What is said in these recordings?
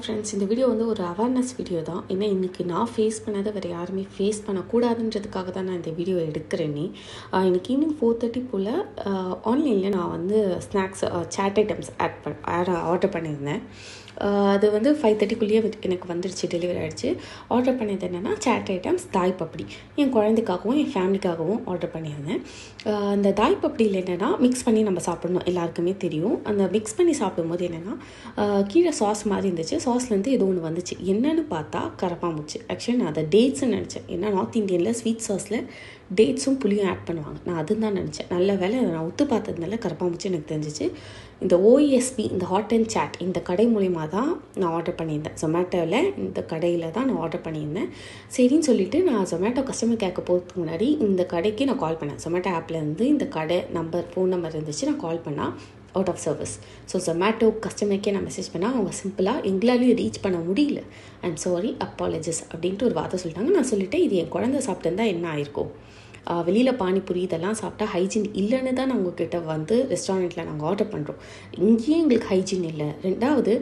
friends இந்த video வந்து ஒரு அவேர்னஸ் வீடியோ தான் ஏன்னா இன்றைக்கி நான் ஃபேஸ் பண்ணதை வேறு யாருமே ஃபேஸ் பண்ணக்கூடாதுன்றதுக்காக தான் நான் இந்த வீடியோ எடுக்கிறேனே ஆஹ் இன்னைக்கு ஈவினிங் ஃபோர் தேர்ட்டி போல் ஆன்லைனில் நான் வந்து ஸ்நாக்ஸ் சேட் ஐட்டம்ஸ் ஆட் பண் ஆட் ஆர்டர் பண்ணியிருந்தேன் ஆஹ் அது வந்து ஃபைவ் தேர்ட்டிக்குள்ளேயே எனக்கு வந்துடுச்சு டெலிவரி ஆகிடுச்சு ஆர்டர் பண்ணது என்னென்னா சேட் ஐட்டம்ஸ் தாய் பப்படி என் குழந்தைக்காகவும் என் ஃபேமிலிக்காகவும் ஆர்டர் பண்ணியிருந்தேன் ஆஹ் அந்த தாய் பப்படியில் என்னென்னா மிக்ஸ் பண்ணி நம்ம சாப்பிடணும் எல்லாருக்குமே தெரியும் அந்த மிக்ஸ் பண்ணி சாப்பிடும்போது என்னென்னா கீழே சாஸ் மாதிரி இருந்துச்சு சாஸ்லேருந்து ஏதோ ஒன்று வந்துச்சு என்னன்னு பார்த்தா கரப்பாம்பூச்சி ஆக்சுவலி நான் அதை டேட்ஸ்னு நினச்சேன் ஏன்னா நார்த் இந்தியனில் ஸ்வீட் சாஸில் டேட்ஸும் புளியும் ஆட் பண்ணுவாங்க நான் அதுதான் நினச்சேன் நல்ல வேலை அதை நான் ஒத்து பார்த்ததுனால கரப்பாம்பூச்சி எனக்கு தெரிஞ்சிச்சு இந்த ஓஎஸ்பி இந்த ஹாட் அண்ட் சாட் இந்த கடை மூலிமா தான் நான் ஆர்டர் பண்ணியிருந்தேன் ஜொமேட்டோவில் இந்த கடையில் தான் நான் ஆர்டர் பண்ணியிருந்தேன் சரின்னு சொல்லிட்டு நான் ஜொமேட்டோ கஸ்டமர் கேட்க போகிறதுக்கு முன்னாடி இந்த கடைக்கு நான் கால் பண்ணேன் ஜொமேட்டோ ஆப்லேருந்து இந்த கடை நம்பர் ஃபோன் நம்பர் இருந்துச்சு நான் கால் பண்ணால் out of service so Zomato கஸ்டமருக்கே நான் மெசேஜ் பண்ணால் அவங்க சிம்பிளாக எங்களாலையும் ரீச் பண்ண முடியல ஐம் சாரி அப்பாலஜிஸ் அப்படின்ட்டு ஒரு வார்த்தை சொல்லிட்டாங்க நான் சொல்லிட்டேன் இது என் குழந்தை சாப்பிட்டு என்ன ஆயிருக்கும் வெளியில் பானிபூரி இதெல்லாம் சாப்பிட்டா ஹைஜீன் இல்லைன்னு தான் நான் உங்ககிட்ட வந்து ரெஸ்டாரண்ட்டில் நாங்கள் ஆர்டர் பண்ணுறோம் இங்கேயும் எங்களுக்கு ஹைஜீன் இல்லை ரெண்டாவது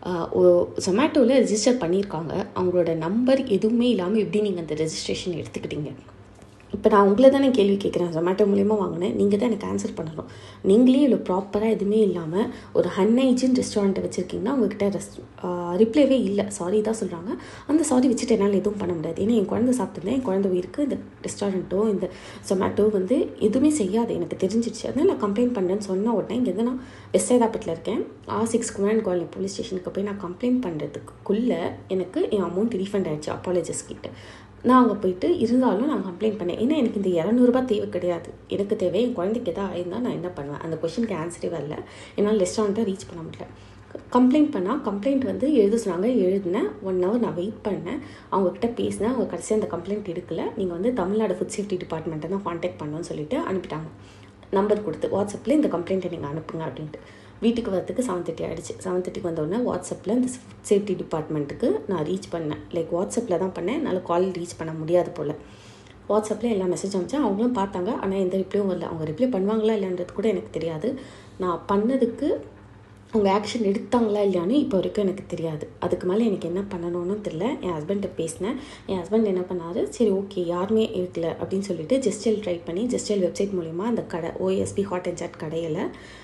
ஜொமேட்டோவில் ரெஜிஸ்டர் பண்ணியிருக்காங்க அவங்களோட நம்பர் எதுவுமே இல்லாமல் எப்படி நீங்கள் அந்த ரெஜிஸ்ட்ரேஷன் எடுத்துக்கிட்டீங்க இப்போ நான் உங்களை தானே கேள்வி கேட்குறேன் ஜொமேட்டோ மூலிமா வாங்கினேன் நீங்கள் தான் எனக்கு ஆன்சர் பண்ணணும் நீங்களே இவ்வளோ ப்ராப்பராக எதுவுமே இல்லாமல் ஒரு ஹன்ஹைஜின் ரெஸ்டாரண்ட்டை வச்சுருக்கீங்கன்னா உங்ககிட்ட ரெஸ்ட் ரிப்ளைவே இல்லை சாரி தான் சொல்கிறாங்க அந்த சாரி வச்சுட்டு என்னால் எதுவும் பண்ண முடியாது ஏன்னா என் குழந்தை சாப்பிட்டுருந்தேன் என் குழந்தை உயிருக்கு இந்த ரெஸ்டாரண்ட்டோ இந்த ஜொமேட்டோ வந்து எதுவுமே செய்யாது எனக்கு தெரிஞ்சிடுச்சு அதனால் நான் கம்ப்ளைண்ட் பண்ணுறேன்னு சொன்ன உடனே இங்கே நான் வெஸ்ட் சைதாப்பட்டில் இருக்கேன் ஆ சிக்ஸ் குமரன் காலனி போலீஸ் ஸ்டேஷனுக்கு போய் நான் கம்ப்ளைண்ட் பண்ணுறதுக்குள்ளே எனக்கு என் அமௌண்ட் ரீஃபண்ட் ஆகிடுச்சு அப்பாலஜிஸ் கிட்ட நான் அங்கே போயிட்டு இருந்தாலும் நான் கம்ப்ளைண்ட் பண்ணேன் ஏன்னா எனக்கு இந்த இரநூறுபா தேவை கிடையாது எனக்கு தேவை என் குழந்தைக்கு எதாவது ஆயிருந்தால் நான் என்ன பண்ணுவேன் அந்த கொஷனுக்கு ஆன்சரே வரல என்னால் ரெஸ்டாரண்ட்டை ரீச் பண்ண முடியல கம்ப்ளைண்ட் பண்ணால் கம்ப்ளைண்ட் வந்து எழுத சொன்னாங்க எழுதினேன் ஒன் ஹவர் நான் வெயிட் பண்ணேன் அவங்கக்கிட்ட பேசினேன் அவங்க கடைசியாக அந்த கம்ப்ளைண்ட் எடுக்கல நீங்கள் வந்து தமிழ்நாடு ஃபுட் சேஃப்டி டிபார்ட்மெண்ட்டை தான் காண்டாக்ட் பண்ணணும்னு சொல்லிட்டு அனுப்பிட்டாங்க நம்பர் கொடுத்து வாட்ஸ்அப்பில் இந்த கம்ப்ளைண்ட்டை நீங்கள் அனுப்புங்க அப்படின்ட்டு வீட்டுக்கு வரதுக்கு செவன் தேர்ட்டி ஆகிடுச்சு செவன் தேர்ட்டிக்கு வந்தோடனே வாட்ஸ்அப்பில் இந்த ஃபுட் சேஃப்டி டிபார்ட்மெண்ட்டுக்கு நான் ரீச் பண்ணேன் லைக் வாட்ஸ்அப்பில் தான் பண்ணேன் என்னால் கால் ரீச் பண்ண முடியாது போல் வாட்ஸ்அப்பில் எல்லா மெசேஜ் அனுப்பிச்சேன் அவங்களும் பார்த்தாங்க ஆனால் எந்த ரிப்ளையும் வரல அவங்க ரிப்ளை பண்ணுவாங்களா இல்லைன்றது கூட எனக்கு தெரியாது நான் பண்ணதுக்கு அவங்க ஆக்ஷன் எடுத்தாங்களா இல்லையான்னு இப்போ வரைக்கும் எனக்கு தெரியாது அதுக்கு மேலே எனக்கு என்ன பண்ணணும்னு தெரில என் ஹஸ்பண்ட்டை பேசினேன் என் ஹஸ்பண்ட் என்ன பண்ணார் சரி ஓகே யாருமே இருக்கல அப்படின்னு சொல்லிட்டு ஜெஸ்டெல் ட்ரை பண்ணி ஜெஸ்டெல் வெப்சைட் மூலிமா அந்த கடை ஓஎஸ்பி ஹாட் அண்ட் சாட் கடையில்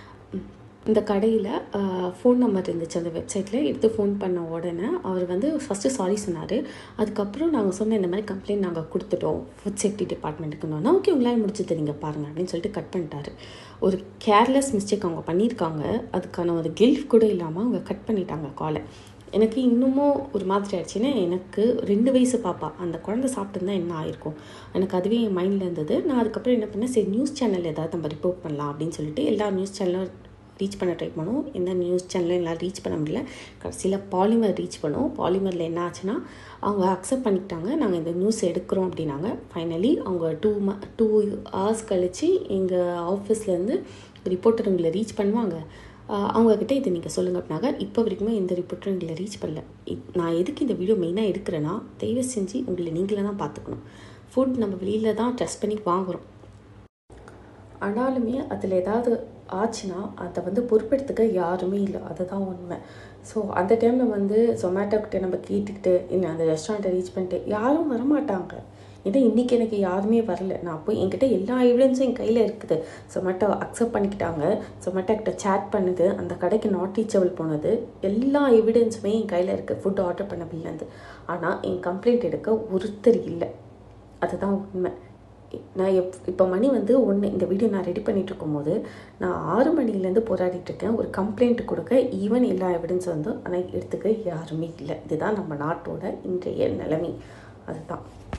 இந்த கடையில் ஃபோன் நம்பர் இருந்துச்சு அந்த வெப்சைட்டில் எடுத்து ஃபோன் பண்ண உடனே அவர் வந்து ஃபஸ்ட்டு சாரி சொன்னார் அதுக்கப்புறம் நாங்கள் சொன்ன இந்த மாதிரி கம்ப்ளைண்ட் நாங்கள் கொடுத்துட்டோம் ஃபுட் சேஃப்டி டிபார்ட்மெண்ட்டுக்குன்னு ஓகே உங்களால் முடிச்சது நீங்கள் பாருங்கள் அப்படின்னு சொல்லிட்டு கட் பண்ணிட்டாரு ஒரு கேர்லெஸ் மிஸ்டேக் அவங்க பண்ணியிருக்காங்க அதுக்கான ஒரு கில்ஃப் கூட இல்லாமல் அவங்க கட் பண்ணிட்டாங்க காலை எனக்கு இன்னமும் ஒரு மாதிரி ஆயிடுச்சுன்னா எனக்கு ரெண்டு வயசு பாப்பா அந்த குழந்தை சாப்பிட்டுருந்தா என்ன ஆயிருக்கும் எனக்கு அதுவே என் மைண்டில் இருந்தது நான் அதுக்கப்புறம் என்ன பண்ணேன் சரி நியூஸ் சேனல் ஏதாவது நம்ம ரிப்போர்ட் பண்ணலாம் அப்படின்னு சொல்லிட்டு எல்லா நியூஸ் சேனலும் ரீச் பண்ண ட்ரை பண்ணோம் எந்த நியூஸ் சேனலும் எல்லாம் ரீச் பண்ண முடியல கடைசியில் பாலிமர் ரீச் பண்ணோம் பாலிமரில் என்ன ஆச்சுன்னா அவங்க அக்செப்ட் பண்ணிக்கிட்டாங்க நாங்கள் இந்த நியூஸ் எடுக்கிறோம் அப்படின்னாங்க ஃபைனலி அவங்க டூ ம டூ ஹவர்ஸ் கழித்து எங்கள் ஆஃபீஸ்லேருந்து ரிப்போர்ட்டர் உங்களை ரீச் பண்ணுவாங்க அவங்கக்கிட்ட இதை நீங்கள் சொல்லுங்கள் அப்படின்னாங்க இப்போ வரைக்குமே எந்த ரிப்போர்ட்டரும் எங்களை ரீச் பண்ணல நான் எதுக்கு இந்த வீடியோ மெயினாக எடுக்கிறேன்னா தயவு செஞ்சு உங்களை நீங்களே தான் பார்த்துக்கணும் ஃபுட் நம்ம வெளியில் தான் ட்ரெஸ் பண்ணி வாங்குகிறோம் ஆனாலுமே அதில் ஏதாவது ஆச்சுன்னா அதை வந்து பொறுப்பெடுத்துக்க யாருமே இல்லை அதுதான் உண்மை ஸோ அந்த டைமில் வந்து ஜொமேட்டோக்கிட்ட நம்ம கேட்டுக்கிட்டு இல்லை அந்த ரெஸ்டாரண்ட்டை ரீச் பண்ணிட்டு யாரும் வரமாட்டாங்க ஏன்னா இன்றைக்கி எனக்கு யாருமே வரல நான் போய் என்கிட்ட எல்லா எவிடன்ஸும் என் கையில் இருக்குது ஜொமேட்டோ அக்செப்ட் பண்ணிக்கிட்டாங்க ஜொமேட்டோ கிட்ட சேட் பண்ணுது அந்த கடைக்கு நாட் ரீச்சபிள் போனது எல்லா எவிடன்ஸுமே என் கையில் இருக்குது ஃபுட் ஆர்டர் பண்ண பில்லேருந்து ஆனால் என் கம்ப்ளைண்ட் எடுக்க ஒருத்தர் இல்லை அதுதான் உண்மை நான் எப் இப்போ மணி வந்து ஒன்று இந்த வீடியோ நான் ரெடி பண்ணிட்டு இருக்கும்போது நான் ஆறு மணிலேருந்து போராடிட்டு இருக்கேன் ஒரு கம்ப்ளைண்ட் கொடுக்க ஈவன் எல்லா எவிடன்ஸ் வந்து ஆனால் எடுத்துக்க யாருமே இல்லை இதுதான் நம்ம நாட்டோட இன்றைய நிலைமை அதுதான்